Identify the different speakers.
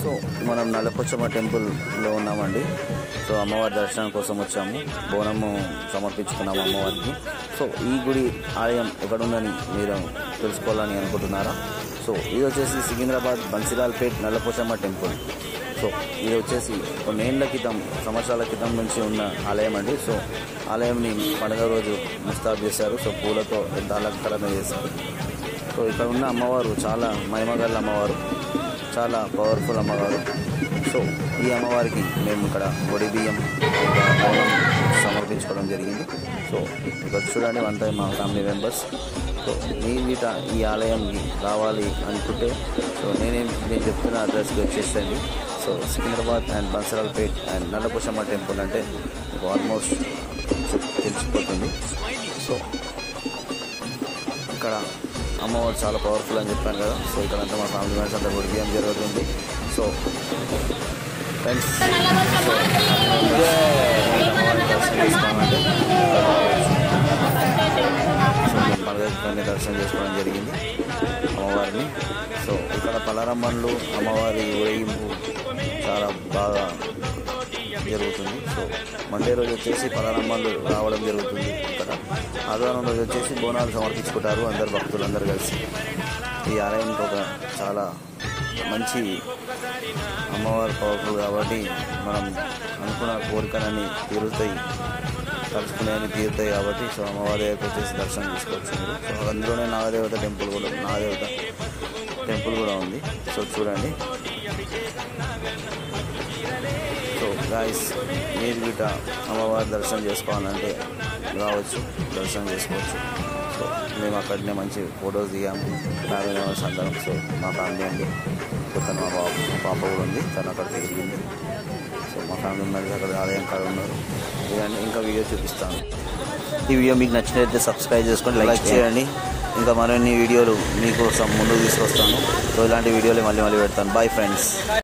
Speaker 1: so మనం నల్లకొచ్చమ్మ టెంపుల్లో ఉన్నామండి సో అమ్మవారి దర్శనం కోసం వచ్చాము బోనము సమర్పించుకున్నాము అమ్మవారికి సో ఈ గుడి ఆలయం ఎక్కడుందని మీరు తెలుసుకోవాలని అనుకుంటున్నారా సో ఇది వచ్చేసి సికింద్రాబాద్ బన్సిలాల్పేట్ నల్లపోచమ్మ టెంపుల్ సో ఇది వచ్చేసి కొన్నేళ్ల క్రితం సంవత్సరాల క్రితం నుంచి ఉన్న ఆలయం అండి సో ఆలయంని పండుగ రోజు ముస్తాబ్ చేశారు సో పూలతో ఎంత అలంకరణ చేశారు సో ఇక్కడ ఉన్న అమ్మవారు చాలా మహిమగల అమ్మవారు చాలా పవర్ఫుల్ అమ్మవారు సో ఈ అమ్మవారికి మేము ఇక్కడ పొడి బియ్యం ఇంకా బోనం సమర్పించుకోవడం జరిగింది సో ఇక్కడ చూడండి అంతా మా ఫ్యామిలీ మెంబర్స్ సో మీ వీట ఈ ఆలయంకి రావాలి అనుకుంటే సో నేనేం నేను చెప్తున్న అడ్రస్కి వచ్చేసండి so Secunderabad and Bansilalpet and Nallapochamma temple అంటే మీకు ఆల్మోస్ట్ తెలిసిపోతుంది సో ఇక్కడ అమ్మవారు చాలా పవర్ఫుల్ అని చెప్పాను కదా సో ఇక్కడ అంతా మా ఫ్యామిలీ మెంబర్స్ అంతా కూడా బియ్యం జరుగుతుంది సో ఫ్రెండ్స్ అమ్మవారిని దర్శనం చేసుకోవాలంటే సో మేము పలగట్టుకొని దర్శనం చేసుకోవడం జరిగింది అమ్మవారిని సో ఇక్కడ పలరమ్మన్లు అమ్మవారి ఊరేగింపు చాలా బాగా జరుగుతుంది సో మండే రోజు వచ్చేసి పలరమ్మలు రావడం జరుగుతుంది ఇక్కడ ఆదివారం రోజు వచ్చేసి బోనాలు సమర్పించుకుంటారు అందరు భక్తులు అందరు కలిసి ఈ ఆలయానికి ఒక చాలా మంచి అమ్మవారు పవర్ఫుల్ కాబట్టి మనం అనుకున్న కోరికలన్నీ తీరుతాయి తలుచుకునేవి తీరుతాయి కాబట్టి సో అమ్మవారి దగ్గరకు వచ్చేసి దర్శనం తీసుకోవచ్చు మీరు సో అందులోనే నాగదేవత టెంపుల్ కూడా నాగదేవత టెంపుల్ కూడా ఉంది సో చూడండి సో గాయస్ మీరు గిట అమ్మవారి దర్శనం చేసుకోవాలంటే రావచ్చు దర్శనం చేసుకోవచ్చు సో మేము అక్కడనే మంచి ఫొటోస్ దిగాము ఫ్యామిలీ మెంబర్స్ అందరం సో మా ఫ్యామిలీ అండి కొత్త మా పాప మా పాప కూడా ఉంది తను అక్కడికి వెళ్ళింది సో మా ఫ్యామిలీ మెంబర్స్ అక్కడ ఆలయం కాడ ఉన్నారు ఇవన్నీ ఇంకా వీడియో చూపిస్తాను ఈ వీడియో మీకు నచ్చినట్లయితే సబ్స్క్రైబ్ చేసుకొని లైక్ చేయండి ఇంకా మరిన్ని వీడియోలు మీకోసం ముందుకు తీసుకొస్తాను సో ఇలాంటి వీడియోలు మళ్ళీ మళ్ళీ పెడతాను బాయ్ ఫ్రెండ్స్